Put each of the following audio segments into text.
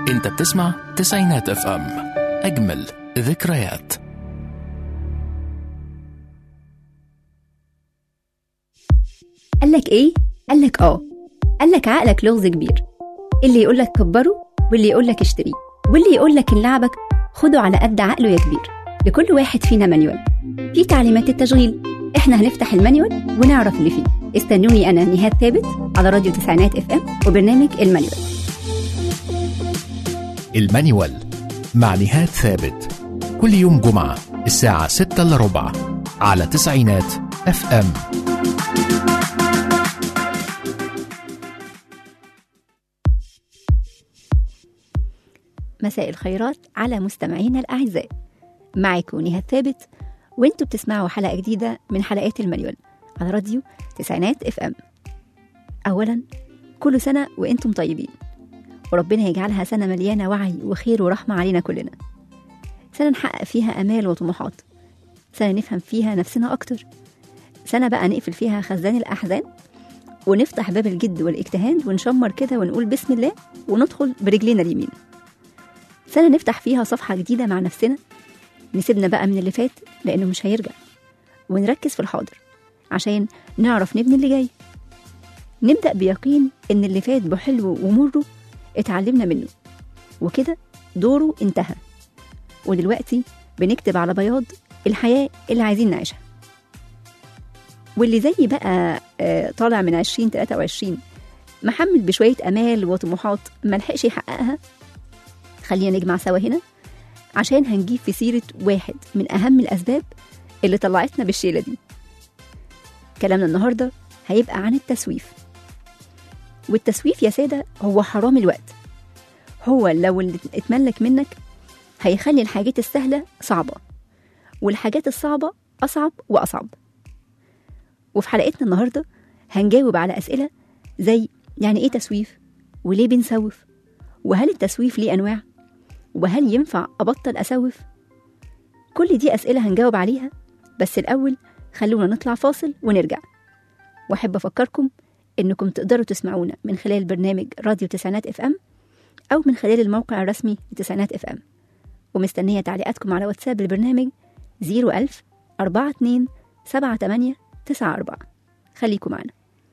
انت بتسمع تسعينات اف ام اجمل ذكريات قالك ايه؟ قالك اه قالك عقلك لغز كبير اللي يقولك كبره واللي يقولك اشتريه واللي يقولك ان لعبك خده على قد عقله يا كبير لكل واحد فينا مانيوال في تعليمات التشغيل احنا هنفتح المانيوال ونعرف اللي فيه استنوني انا نهاد ثابت على راديو تسعينات اف ام وبرنامج المانيوال المانيوال مع نهاد ثابت كل يوم جمعة الساعة 6 إلا ربع على تسعينات اف ام مساء الخيرات على مستمعينا الأعزاء معاكم نهاد ثابت وانتوا بتسمعوا حلقة جديدة من حلقات المانيوال على راديو تسعينات اف ام أولا كل سنة وانتم طيبين وربنا يجعلها سنة مليانة وعي وخير ورحمة علينا كلنا سنة نحقق فيها آمال وطموحات سنة نفهم فيها نفسنا أكتر سنة بقى نقفل فيها خزان الأحزان ونفتح باب الجد والاجتهاد ونشمر كده ونقول بسم الله وندخل برجلينا اليمين سنة نفتح فيها صفحة جديدة مع نفسنا نسيبنا بقى من اللي فات لأنه مش هيرجع ونركز في الحاضر عشان نعرف نبني اللي جاي نبدأ بيقين إن اللي فات بحلو ومره اتعلمنا منه وكده دوره انتهى ودلوقتي بنكتب على بياض الحياة اللي عايزين نعيشها واللي زي بقى آه، طالع من 2023 محمل بشوية أمال وطموحات ملحقش يحققها خلينا نجمع سوا هنا عشان هنجيب في سيرة واحد من أهم الأسباب اللي طلعتنا بالشيلة دي كلامنا النهاردة هيبقى عن التسويف والتسويف يا سادة هو حرام الوقت هو لو اللي اتملك منك هيخلي الحاجات السهلة صعبة والحاجات الصعبة أصعب وأصعب وفي حلقتنا النهاردة هنجاوب على أسئلة زي يعني إيه تسويف وليه بنسوف وهل التسويف ليه أنواع وهل ينفع أبطل أسوف كل دي أسئلة هنجاوب عليها بس الأول خلونا نطلع فاصل ونرجع وأحب أفكركم إنكم تقدروا تسمعونا من خلال برنامج راديو تسعينات اف ام أو من خلال الموقع الرسمي لتسعينات اف ام ومستنية تعليقاتكم على واتساب البرنامج 01000 42 78 94 خليكم معنا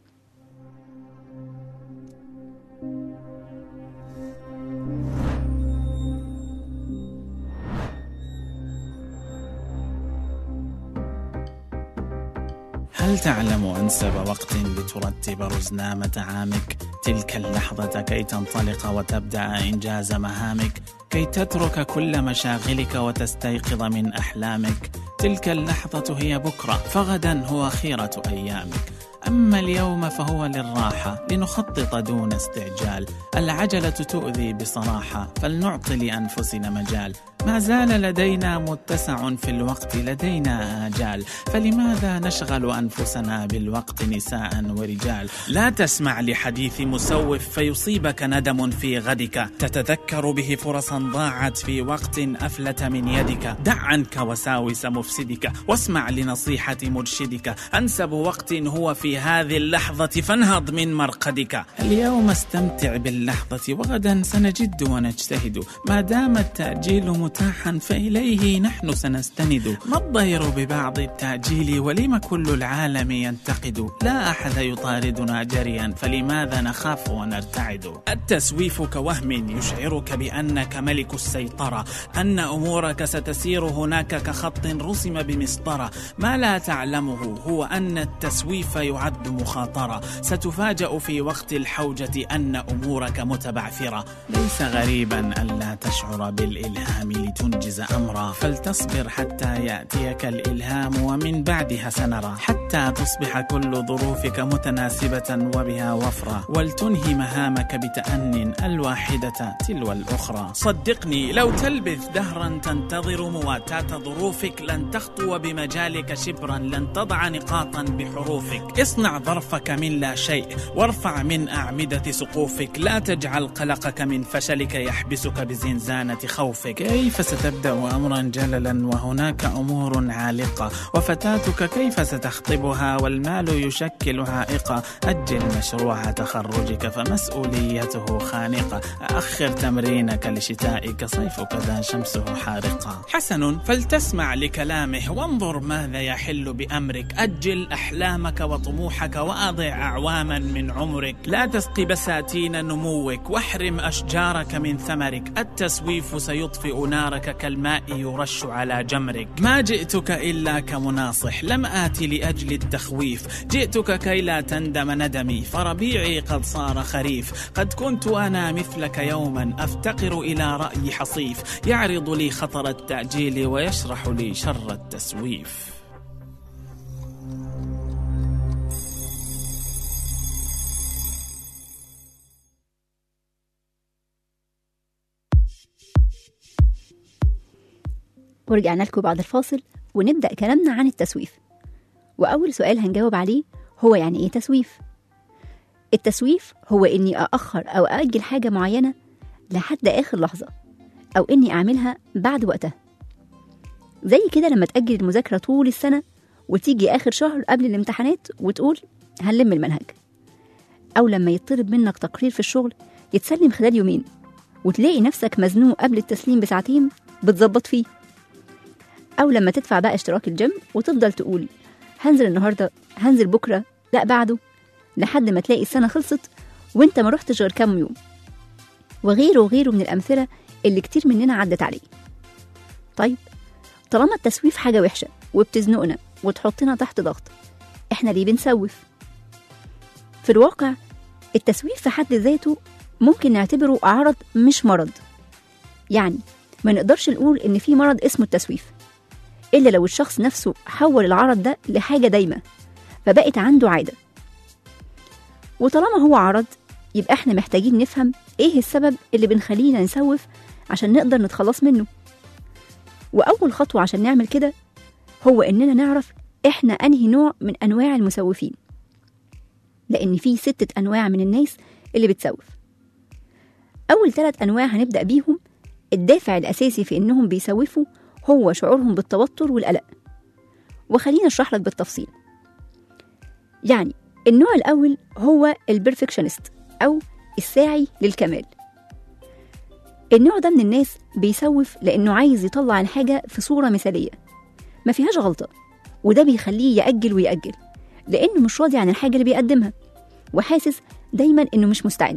هل تعلم أنسب وقت لترتب رزنامة عامك تلك اللحظة كي تنطلق وتبدأ إنجاز مهامك كي تترك كل مشاغلك وتستيقظ من أحلامك تلك اللحظة هي بكرة فغدا هو خيرة أيامك أما اليوم فهو للراحة لنخطط دون استعجال العجلة تؤذي بصراحة فلنعطي لأنفسنا مجال ما زال لدينا متسع في الوقت لدينا آجال فلماذا نشغل أنفسنا بالوقت نساء ورجال لا تسمع لحديث مسوف فيصيبك ندم في غدك تتذكر به فرصا ضاعت في وقت أفلت من يدك دع عنك وساوس مفسدك واسمع لنصيحة مرشدك أنسب وقت هو في هذه اللحظة فانهض من مرقدك اليوم استمتع باللحظة وغدا سنجد ونجتهد ما دام التأجيل متاحا فإليه نحن سنستند ما الضير ببعض التأجيل ولم كل العالم ينتقد لا أحد يطاردنا جريا فلماذا نخاف ونرتعد التسويف كوهم يشعرك بأنك ملك السيطرة أن أمورك ستسير هناك كخط رسم بمسطرة ما لا تعلمه هو أن التسويف يعد مخاطرة ستفاجأ في وقت الحوجة أن أمورك متبعثرة ليس غريبا ألا تشعر بالإلهام لتنجز أمرا فلتصبر حتى يأتيك الإلهام ومن بعدها سنرى حتى تصبح كل ظروفك متناسبة وبها وفرة ولتنهي مهامك بتأن الواحدة تلو الأخرى صدقني لو تلبث دهرا تنتظر مواتاة ظروفك لن تخطو بمجالك شبرا لن تضع نقاطا بحروفك اصنع ظرفك من لا شيء وارفع من أعمدة سقوفك لا تجعل قلقك من فشلك يحبسك بزنزانة خوفك كيف كيف ستبدأ أمرا جللا وهناك أمور عالقة وفتاتك كيف ستخطبها والمال يشكل عائقة أجل مشروع تخرجك فمسؤوليته خانقة أخر تمرينك لشتائك صيفك ذا شمسه حارقة حسن فلتسمع لكلامه وانظر ماذا يحل بأمرك أجل أحلامك وطموحك وأضع أعواما من عمرك لا تسقي بساتين نموك واحرم أشجارك من ثمرك التسويف سيطفئ نارك كالماء يرش على جمرك ما جئتك إلا كمناصح لم آت لأجل التخويف جئتك كي لا تندم ندمي فربيعي قد صار خريف قد كنت أنا مثلك يوما أفتقر إلى رأي حصيف يعرض لي خطر التأجيل ويشرح لي شر التسويف ورجعنا لكم بعد الفاصل ونبدأ كلامنا عن التسويف وأول سؤال هنجاوب عليه هو يعني إيه تسويف؟ التسويف هو إني أأخر أو أأجل حاجة معينة لحد آخر لحظة أو إني أعملها بعد وقتها زي كده لما تأجل المذاكرة طول السنة وتيجي آخر شهر قبل الامتحانات وتقول هنلم المنهج أو لما يطلب منك تقرير في الشغل يتسلم خلال يومين وتلاقي نفسك مزنوق قبل التسليم بساعتين بتظبط فيه أو لما تدفع بقى اشتراك الجيم وتفضل تقول هنزل النهاردة هنزل بكرة لا بعده لحد ما تلاقي السنة خلصت وانت ما رحتش غير كام يوم وغيره وغيره من الأمثلة اللي كتير مننا عدت عليه طيب طالما التسويف حاجة وحشة وبتزنقنا وتحطنا تحت ضغط احنا ليه بنسوف في الواقع التسويف في حد ذاته ممكن نعتبره عرض مش مرض يعني ما نقدرش نقول ان في مرض اسمه التسويف الا لو الشخص نفسه حول العرض ده لحاجه دايمه فبقت عنده عاده وطالما هو عرض يبقى احنا محتاجين نفهم ايه السبب اللي بنخلينا نسوف عشان نقدر نتخلص منه واول خطوه عشان نعمل كده هو اننا نعرف احنا انهي نوع من انواع المسوفين لان في ستة انواع من الناس اللي بتسوف اول ثلاث انواع هنبدا بيهم الدافع الاساسي في انهم بيسوفوا هو شعورهم بالتوتر والقلق وخلينا اشرح لك بالتفصيل يعني النوع الاول هو البرفكشنست او الساعي للكمال النوع ده من الناس بيسوف لانه عايز يطلع الحاجه في صوره مثاليه ما فيهاش غلطه وده بيخليه ياجل وياجل لانه مش راضي عن الحاجه اللي بيقدمها وحاسس دايما انه مش مستعد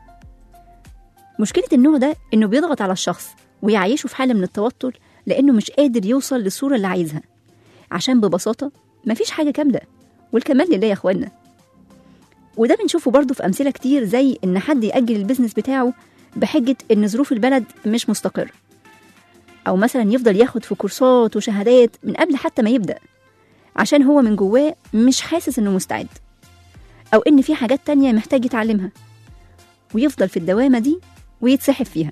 مشكله النوع ده انه بيضغط على الشخص ويعيشه في حاله من التوتر لانه مش قادر يوصل للصوره اللي عايزها عشان ببساطه مفيش حاجه كامله والكمال لله يا اخوانا وده بنشوفه برضه في امثله كتير زي ان حد ياجل البيزنس بتاعه بحجه ان ظروف البلد مش مستقره او مثلا يفضل ياخد في كورسات وشهادات من قبل حتى ما يبدا عشان هو من جواه مش حاسس انه مستعد او ان في حاجات تانية محتاج يتعلمها ويفضل في الدوامه دي ويتسحب فيها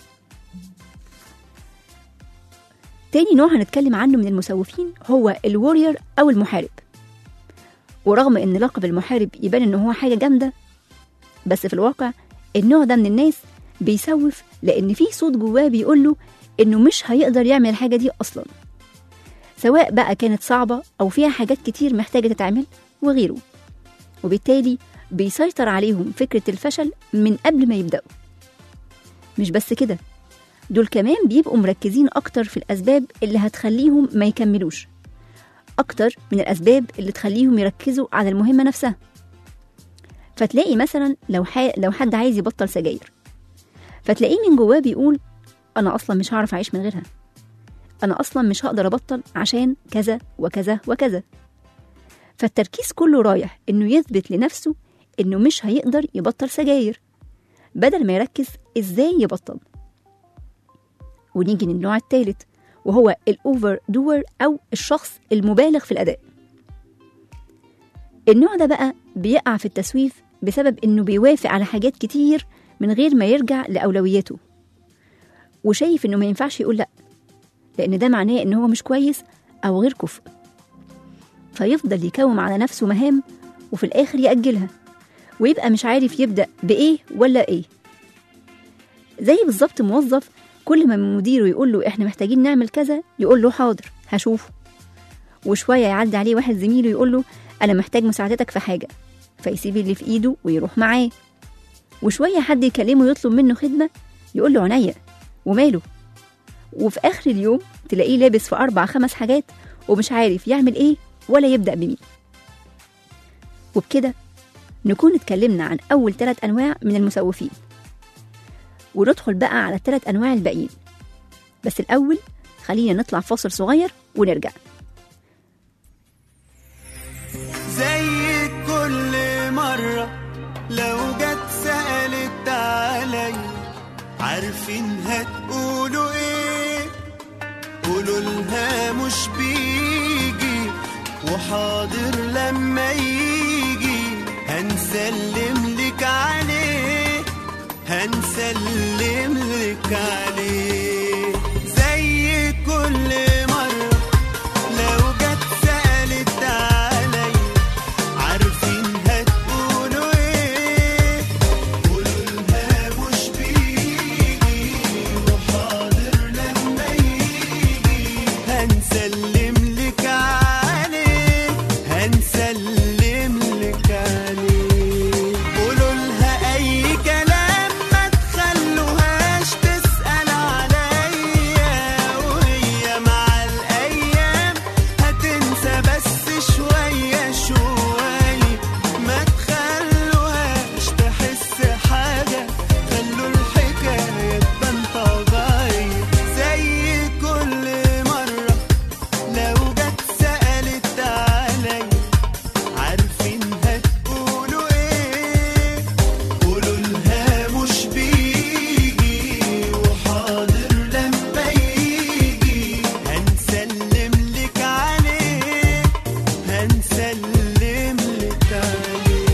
تاني نوع هنتكلم عنه من المسوفين هو الورير أو المحارب ورغم إن لقب المحارب يبان إن هو حاجة جامدة بس في الواقع النوع ده من الناس بيسوف لأن في صوت جواه بيقوله إنه مش هيقدر يعمل الحاجة دي أصلا سواء بقى كانت صعبة أو فيها حاجات كتير محتاجة تتعمل وغيره وبالتالي بيسيطر عليهم فكرة الفشل من قبل ما يبدأوا مش بس كده دول كمان بيبقوا مركزين أكتر في الأسباب اللي هتخليهم ما يكملوش أكتر من الأسباب اللي تخليهم يركزوا على المهمة نفسها فتلاقي مثلا لو, ح... لو حد عايز يبطل سجاير فتلاقيه من جواه بيقول أنا أصلا مش هعرف أعيش من غيرها أنا أصلا مش هقدر أبطل عشان كذا وكذا وكذا فالتركيز كله رايح إنه يثبت لنفسه إنه مش هيقدر يبطل سجاير بدل ما يركز إزاي يبطل ونيجي للنوع الثالث وهو الأوفر دور أو الشخص المبالغ في الأداء النوع ده بقى بيقع في التسويف بسبب إنه بيوافق على حاجات كتير من غير ما يرجع لأولوياته وشايف إنه ما ينفعش يقول لأ لأن ده معناه إن هو مش كويس أو غير كفء فيفضل يكوم على نفسه مهام وفي الآخر يأجلها ويبقى مش عارف يبدأ بإيه ولا إيه زي بالظبط موظف كل ما مديره يقول له احنا محتاجين نعمل كذا يقول له حاضر هشوفه وشويه يعدي عليه واحد زميله يقول له انا محتاج مساعدتك في حاجه فيسيب اللي في ايده ويروح معاه وشويه حد يكلمه يطلب منه خدمه يقول له عينيا وماله وفي اخر اليوم تلاقيه لابس في اربع خمس حاجات ومش عارف يعمل ايه ولا يبدا بمين وبكده نكون اتكلمنا عن اول ثلاث انواع من المسوفين وندخل بقى على الثلاث انواع الباقيين بس الاول خلينا نطلع فاصل صغير ونرجع زي كل مرة لو جت سألت علي عارفين هتقولوا ايه قولوا لها مش بيجي وحاضر لما يجي هنسلم لك عليه هنسلم لك عليه زي كل مرة لو جت سألت علي عارفين هتقولوا ايه قولوا لها مش بيجي وحاضر لما يجي هنسلم لك عليه هنسلم لك عليه قولوا لها اي كلام ما تخلوهاش تسأل عليا وهي مع الايام هتنسى بس شوية شوية ما تخلوهاش تحس حاجة خلوا الحكاية تبان طبيعية زي كل مرة لو جت سألت علي عارفين هتقولوا ايه قولوا لها مش بيجي وحاضر لما يجي هنسلم لك عليه هنسلم لك عليه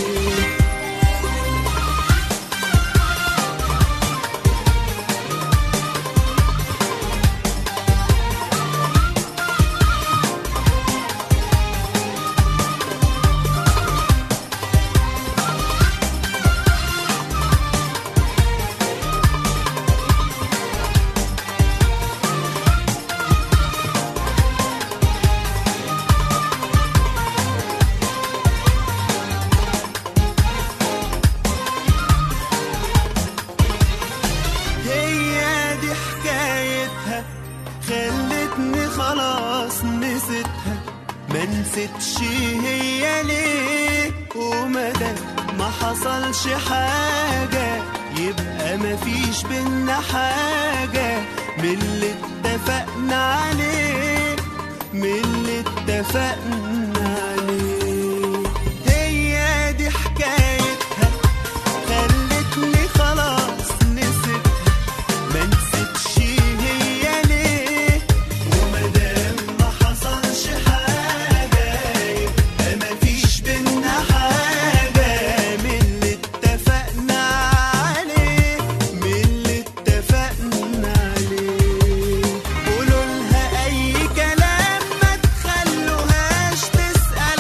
هي دي حكايتها خلتني خلاص نسيتها ما نسيتش هي ليه ومدى ما حصلش حاجة يبقى ما فيش بينا حاجة من اللي اتفقنا عليه من اللي اتفقنا عليه هي دي حكايتها خلتني خلاص نسيتها ما نسيتش هي ليه ومادام ما حصلش حاجة يبقى ما فيش بينا حاجة من اللي اتفقنا عليه من اللي اتفقنا عليه قولوا لها أي كلام ما تخلوهاش تسأل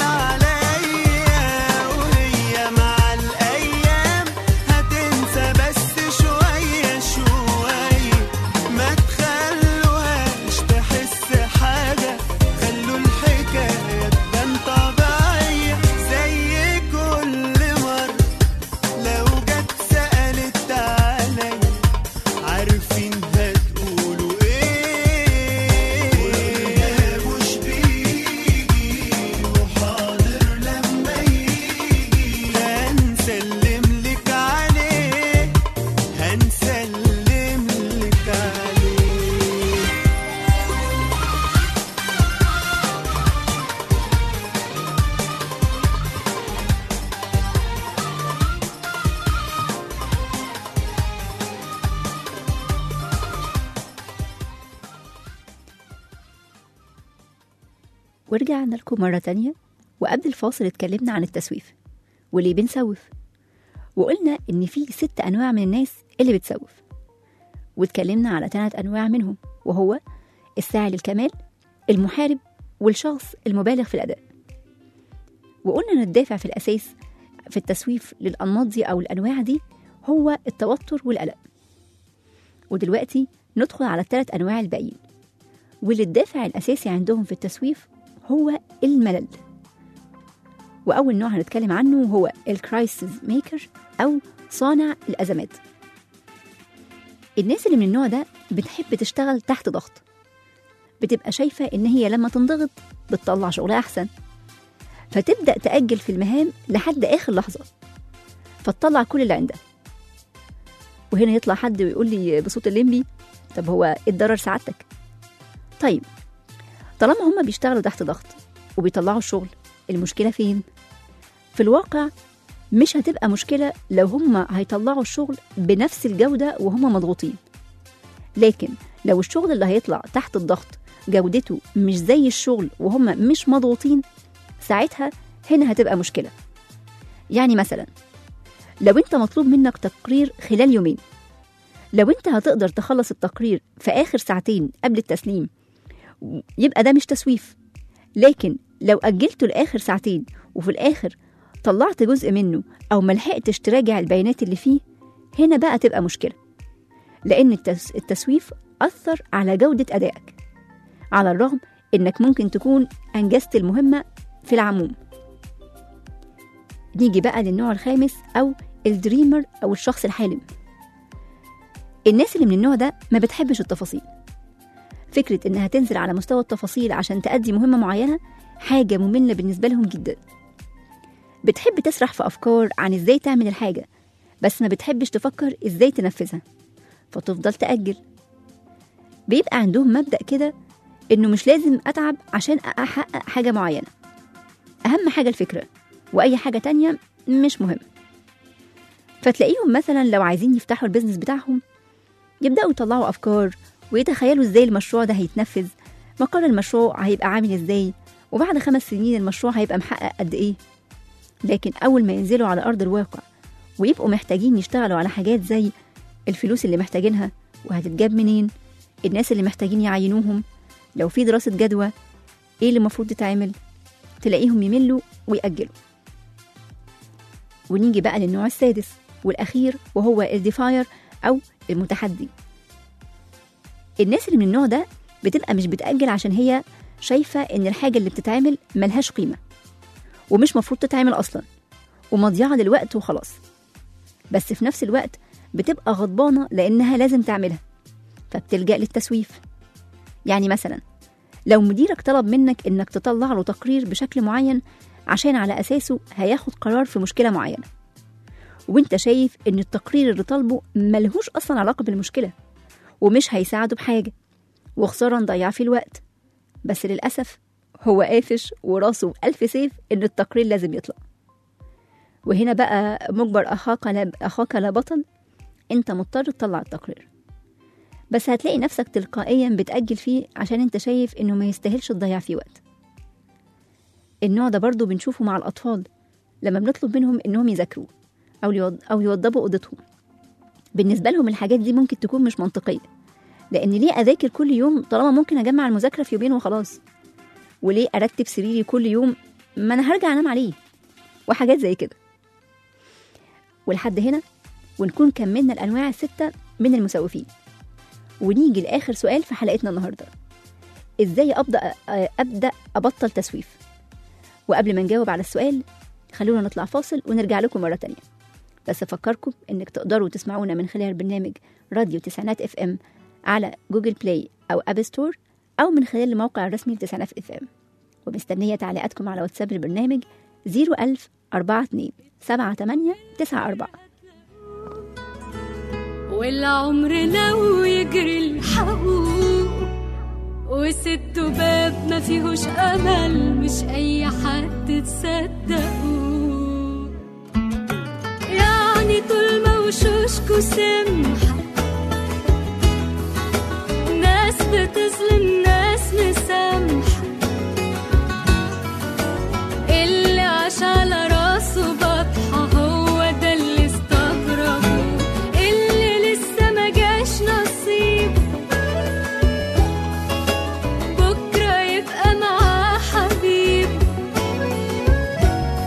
عليا وهي مع الأيام هتنسى بس شوية شوية ما تخلوهاش تحس حاجة خلوا الحكاية تبان طبيعية زي كل مرة لو جت سألت علي عارفين هتقولوا ايه مش بيجي وحاضر لما يجي هنسلم لك عليه هنسلم لك عليه ورجعنا لكم مرة تانية وقبل الفاصل اتكلمنا عن التسويف وليه بنسوف وقلنا إن في ست أنواع من الناس اللي بتسوف واتكلمنا على ثلاث أنواع منهم وهو الساعي للكمال المحارب والشخص المبالغ في الأداء وقلنا إن الدافع في الأساس في التسويف للأنماط دي أو الأنواع دي هو التوتر والقلق ودلوقتي ندخل على الثلاث أنواع الباقيين واللي الدافع الأساسي عندهم في التسويف هو الملل وأول نوع هنتكلم عنه هو الكرايسيس ميكر أو صانع الأزمات الناس اللي من النوع ده بتحب تشتغل تحت ضغط بتبقى شايفة إن هي لما تنضغط بتطلع شغل أحسن فتبدأ تأجل في المهام لحد آخر لحظة فتطلع كل اللي عندها وهنا يطلع حد ويقول لي بصوت الليمبي طب هو ايه الضرر سعادتك طيب طالما هما بيشتغلوا تحت ضغط وبيطلعوا الشغل المشكلة فين في الواقع مش هتبقى مشكلة لو هما هيطلعوا الشغل بنفس الجودة وهما مضغوطين لكن لو الشغل اللي هيطلع تحت الضغط جودته مش زي الشغل وهما مش مضغوطين ساعتها هنا هتبقى مشكلة يعني مثلا لو انت مطلوب منك تقرير خلال يومين لو انت هتقدر تخلص التقرير في آخر ساعتين قبل التسليم يبقى ده مش تسويف لكن لو أجلته لآخر ساعتين وفي الآخر طلعت جزء منه أو ملحقتش تراجع البيانات اللي فيه هنا بقى تبقى مشكلة لأن التس- التسويف أثر على جودة أدائك على الرغم إنك ممكن تكون أنجزت المهمة في العموم نيجي بقى للنوع الخامس أو الدريمر أو الشخص الحالم الناس اللي من النوع ده ما بتحبش التفاصيل فكرة إنها تنزل على مستوى التفاصيل عشان تأدي مهمة معينة حاجة مملة بالنسبة لهم جدا بتحب تسرح في أفكار عن إزاي تعمل الحاجة بس ما بتحبش تفكر إزاي تنفذها فتفضل تأجل بيبقى عندهم مبدأ كده إنه مش لازم أتعب عشان أحقق حاجة معينة أهم حاجة الفكرة وأي حاجة تانية مش مهم فتلاقيهم مثلا لو عايزين يفتحوا البيزنس بتاعهم يبدأوا يطلعوا أفكار ويتخيلوا إزاي المشروع ده هيتنفذ مقر المشروع هيبقى عامل إزاي وبعد خمس سنين المشروع هيبقى محقق قد إيه لكن أول ما ينزلوا على أرض الواقع ويبقوا محتاجين يشتغلوا على حاجات زي الفلوس اللي محتاجينها وهتتجاب منين الناس اللي محتاجين يعينوهم لو في دراسة جدوى إيه اللي المفروض تتعمل تلاقيهم يملوا ويأجلوا ونيجي بقى للنوع السادس والأخير وهو الديفاير أو المتحدي الناس اللي من النوع ده بتبقى مش بتأجل عشان هي شايفة إن الحاجة اللي بتتعمل ملهاش قيمة ومش مفروض تتعمل أصلا ومضيعة للوقت وخلاص بس في نفس الوقت بتبقى غضبانة لأنها لازم تعملها فبتلجأ للتسويف يعني مثلا لو مديرك طلب منك إنك تطلع له تقرير بشكل معين عشان على أساسه هياخد قرار في مشكلة معينة وانت شايف إن التقرير اللي طالبه ملهوش أصلا علاقة بالمشكلة ومش هيساعده بحاجة وخسارة نضيع فيه الوقت بس للأسف هو قافش وراسه ألف سيف إن التقرير لازم يطلع وهنا بقى مجبر أخاك لا, أخاك لا بطل أنت مضطر تطلع التقرير بس هتلاقي نفسك تلقائيا بتأجل فيه عشان أنت شايف إنه ما يستاهلش تضيع فيه وقت النوع ده برضو بنشوفه مع الأطفال لما بنطلب منهم إنهم يذاكروا أو يوض- أو يوضبوا أوضتهم بالنسبة لهم الحاجات دي ممكن تكون مش منطقية لأن ليه أذاكر كل يوم طالما ممكن أجمع المذاكرة في يومين وخلاص وليه أرتب سريري كل يوم ما أنا هرجع أنام عليه وحاجات زي كده ولحد هنا ونكون كملنا الأنواع الستة من المسوفين ونيجي لآخر سؤال في حلقتنا النهاردة إزاي أبدأ أبدأ أبطل تسويف وقبل ما نجاوب على السؤال خلونا نطلع فاصل ونرجع لكم مرة تانية بس أفكركم إنك تقدروا تسمعونا من خلال برنامج راديو تسعينات اف ام على جوجل بلاي أو أب ستور أو من خلال الموقع الرسمي لتسعينات اف ام ومستنية تعليقاتكم على واتساب البرنامج 01000 42 78 94 والعمر لو يجري الحقوق وست باب ما فيهوش امل مش اي حد تصدقوه يعني طول ما وشوشكوا سمحة ناس بتظلم ناس مسامحة اللي عاش على راسه بطحة هو ده اللي استغربه اللي لسه ما جاش نصيب بكرة يبقى معاه حبيب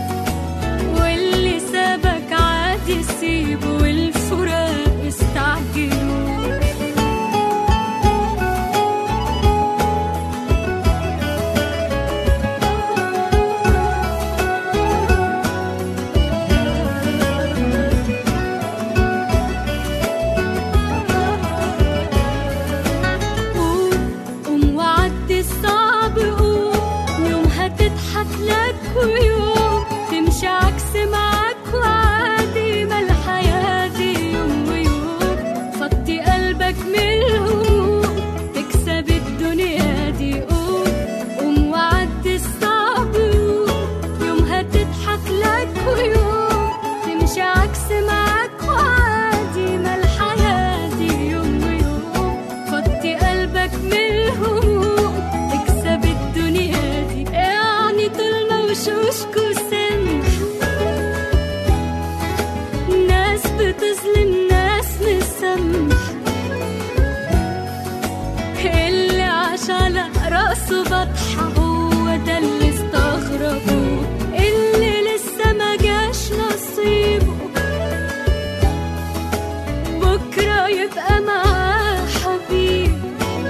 واللي سابك عادي سيبه والفراق استعجل راسه بطحة هو ده اللي استغربوه اللي لسه ما جاش نصيبه بكرة يبقى معاه حبيب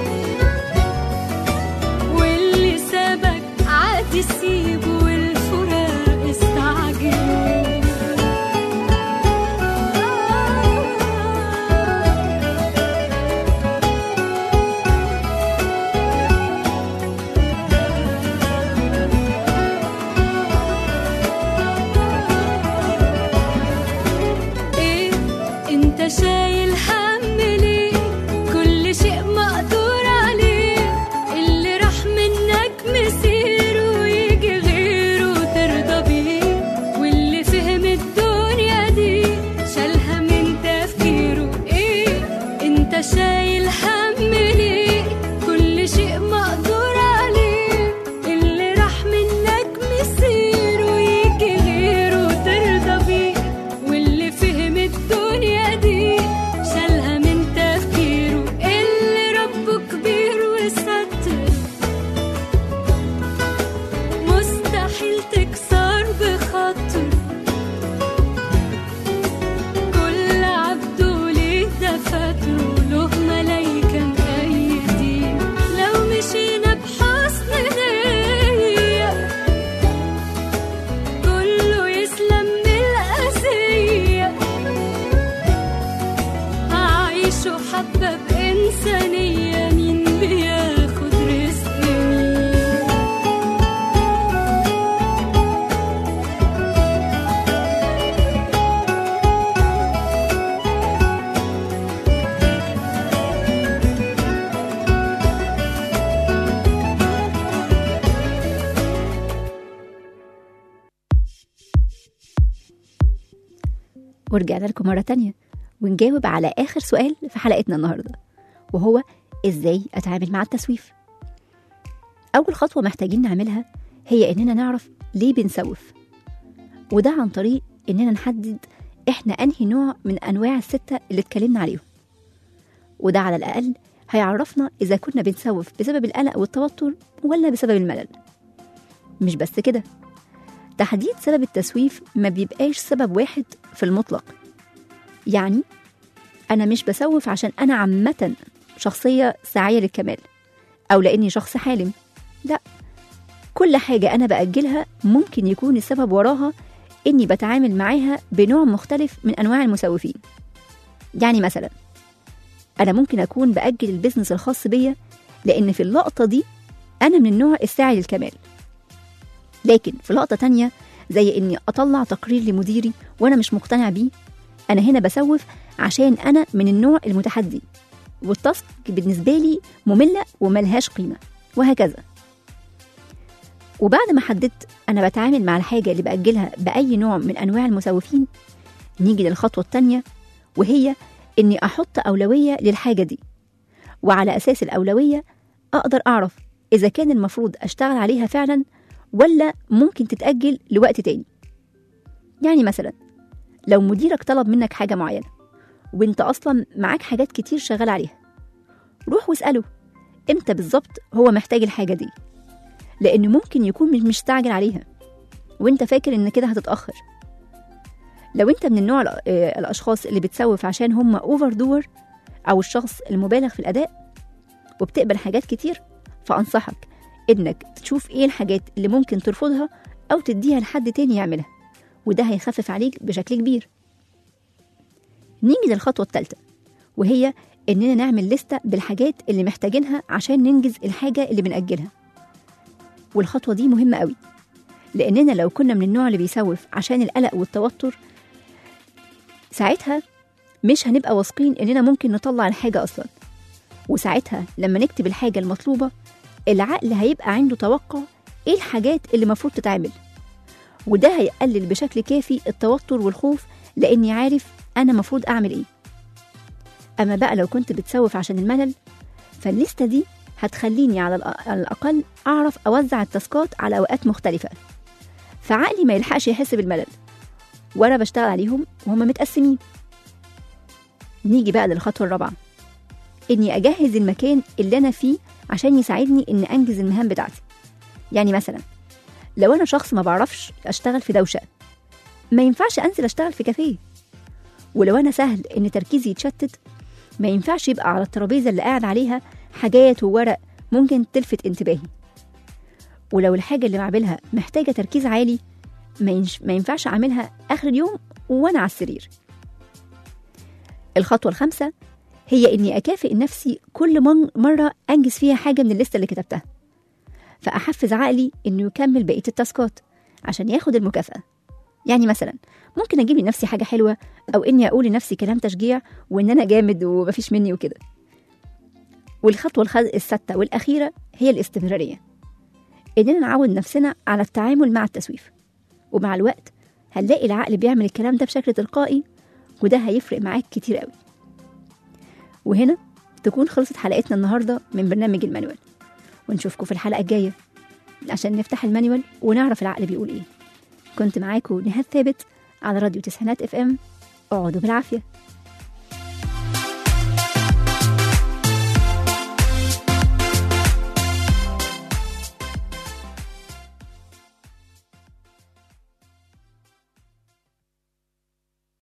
واللي سابك عادي سيبه والفراق استعجلوا ايه انت شايل هم ليه كل شيء مقدور عليه اللي راح منك مسيره ويجي غيره ترضى بيه واللي فهم الدنيا دي شالها من تفكيره ايه انت شايل هم ليه كل شيء مقدور عليه اللي راح منك مسيره ويجي غيره ترضى بيه واللي فهم الدنيا دي شالها من تفكيره اللي ربه كبير وستر مستحيل تكسر بخاطر كل عبده ليه دفاتره له ملايكة مأيدين لو مشينا بحسن نية كله يسلم من الأذية هعيشه حبة بإنسانية مين بياخد رزق مين ورجعنا لكم مرة تانية ونجاوب على آخر سؤال في حلقتنا النهاردة وهو إزاي أتعامل مع التسويف أول خطوة محتاجين نعملها هي إننا نعرف ليه بنسوف وده عن طريق إننا نحدد إحنا أنهي نوع من أنواع الستة اللي اتكلمنا عليهم وده على الأقل هيعرفنا إذا كنا بنسوف بسبب القلق والتوتر ولا بسبب الملل مش بس كده تحديد سبب التسويف ما بيبقاش سبب واحد في المطلق يعني أنا مش بسوف عشان أنا عامة شخصية ساعية للكمال أو لأني شخص حالم لا كل حاجة أنا بأجلها ممكن يكون السبب وراها إني بتعامل معاها بنوع مختلف من أنواع المسوفين يعني مثلا أنا ممكن أكون بأجل البيزنس الخاص بيا لأن في اللقطة دي أنا من النوع الساعي للكمال لكن في لقطة تانية زي إني أطلع تقرير لمديري وأنا مش مقتنع بيه أنا هنا بسوف عشان أنا من النوع المتحدي والتاسك بالنسبة لي مملة وملهاش قيمة وهكذا وبعد ما حددت أنا بتعامل مع الحاجة اللي بأجلها بأي نوع من أنواع المسوفين نيجي للخطوة التانية وهي إني أحط أولوية للحاجة دي وعلى أساس الأولوية أقدر أعرف إذا كان المفروض أشتغل عليها فعلا ولا ممكن تتأجل لوقت تاني يعني مثلا لو مديرك طلب منك حاجة معينة وانت أصلا معاك حاجات كتير شغال عليها روح واسأله امتى بالظبط هو محتاج الحاجة دي لأنه ممكن يكون مش مستعجل عليها وانت فاكر ان كده هتتأخر لو انت من النوع الأ- آه، الأشخاص اللي بتسوف عشان هم اوفر دور أو الشخص المبالغ في الأداء وبتقبل حاجات كتير فأنصحك إنك تشوف إيه الحاجات اللي ممكن ترفضها أو تديها لحد تاني يعملها وده هيخفف عليك بشكل كبير نيجي للخطوة الثالثة وهي إننا نعمل لستة بالحاجات اللي محتاجينها عشان ننجز الحاجة اللي بنأجلها والخطوة دي مهمة قوي لأننا لو كنا من النوع اللي بيسوف عشان القلق والتوتر ساعتها مش هنبقى واثقين إننا ممكن نطلع الحاجة أصلا وساعتها لما نكتب الحاجة المطلوبة العقل هيبقى عنده توقع إيه الحاجات اللي المفروض تتعمل وده هيقلل بشكل كافي التوتر والخوف لأني عارف أنا مفروض أعمل إيه أما بقى لو كنت بتسوف عشان الملل فالليستة دي هتخليني على الأ- على الأقل أعرف أوزع التاسكات على أوقات مختلفة فعقلي ما يلحقش يحس بالملل وأنا بشتغل عليهم وهم متقسمين نيجي بقى للخطوة الرابعة إني أجهز المكان اللي أنا فيه عشان يساعدني إن أنجز المهام بتاعتي يعني مثلا لو أنا شخص ما بعرفش أشتغل في دوشة ما ينفعش أنزل أشتغل في كافيه ولو أنا سهل إن تركيزي يتشتت ما ينفعش يبقى على الترابيزة اللي قاعد عليها حاجات وورق ممكن تلفت انتباهي ولو الحاجة اللي بعملها محتاجة تركيز عالي ما, ينش... ما ينفعش أعملها آخر اليوم وأنا على السرير الخطوة الخامسة هي إني أكافئ نفسي كل من- مرة أنجز فيها حاجة من الليستة اللي كتبتها فأحفز عقلي إنه يكمل بقية التاسكات عشان ياخد المكافأة يعني مثلا ممكن أجيب لنفسي حاجة حلوة أو إني أقول لنفسي كلام تشجيع وإن أنا جامد ومفيش مني وكده والخطوة الخ- السادسة والأخيرة هي الاستمرارية إننا نعود نفسنا على التعامل مع التسويف ومع الوقت هنلاقي العقل بيعمل الكلام ده بشكل تلقائي وده هيفرق معاك كتير قوي وهنا تكون خلصت حلقتنا النهاردة من برنامج المانيوال ونشوفكم في الحلقة الجاية عشان نفتح المانيوال ونعرف العقل بيقول ايه كنت معاكم نهاد ثابت على راديو تسعينات اف ام اقعدوا بالعافيه